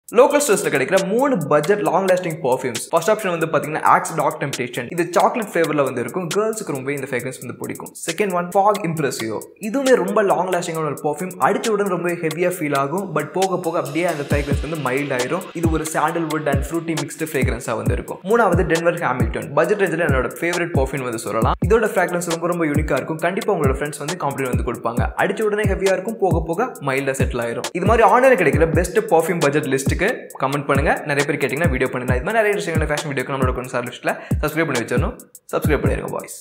local ஸ்டோர்ஸ்ல கிடைக்கிற மூணு budget long lasting perfumes first option வந்து பாத்தீங்கன்னா ஆக்ஸ் டாக் டெம்டேஷன் இது சாக்லேட் ஃபிளேவர்ல வந்து இருக்கும் கேர்ள்ஸுக்கு ரொம்ப இந்த ஃபிரேக்ரன்ஸ் வந்து பிடிக்கும் செகண்ட் ஒன் ஃபாக் இம்ப்ரெசியோ இதுவுமே ரொம்ப லாங் லாஸ்டிங்கான ஒரு பர்ஃபியூம் அடிச்ச உடனே ரொம்ப ஹெவியா ஃபீல் ஆகும் பட் போக போக அப்படியே அந்த ஃபிரேக்ரன்ஸ் வந்து மைல்ட் ஆயிரும் இது ஒரு சாண்டல்வுட் அண்ட் ஃப்ரூட்டி மிக்ஸ்டு ஃபிரேக்ரன்ஸா வந்து இருக்கும் மூணாவது டென்வர் ஹாமில்டன் பட்ஜெட் ரேஞ்சில் என்னோட ஃபேவரட் பர்ஃபியூம் வந்து சொல்லலாம் இதோட ஃபிராக்ரன்ஸ் ரொம்ப ரொம்ப யூனிக்கா இருக்கும் கண்டிப்பா உங்களோட ஃப்ரெண்ட்ஸ் வந்து காம்ப்ளிமெண்ட் வந்து கொடுப்பாங்க அடிச்ச உடனே ஹெவியா இருக்கும் போக போக மைல்டா செட்டில் ஆயிரும் இது மாதிரி ஆன்லைன் கிடைக்கிற பெஸ்ட் பர்ஃபியூம் பட்ஜெட் லிஸ்ட்டுக்கு கமெண்ட் பண்ணுங்க நிறைய பேர் கேட்டிங்கன்னா வீடியோ பண்ணுங்க இது மாதிரி நிறைய இன்ட்ரெஸ்டிங்கான ஃபேஷன் வீடியோக்கு நம்மளோட கொஞ்சம் சார் லிஸ்ட்டில் சப்ஸ்கிரைப் பண்ணி வச்சிடணும் சப்ஸ்கிரைப் பண்ணிருங்க பாய்ஸ்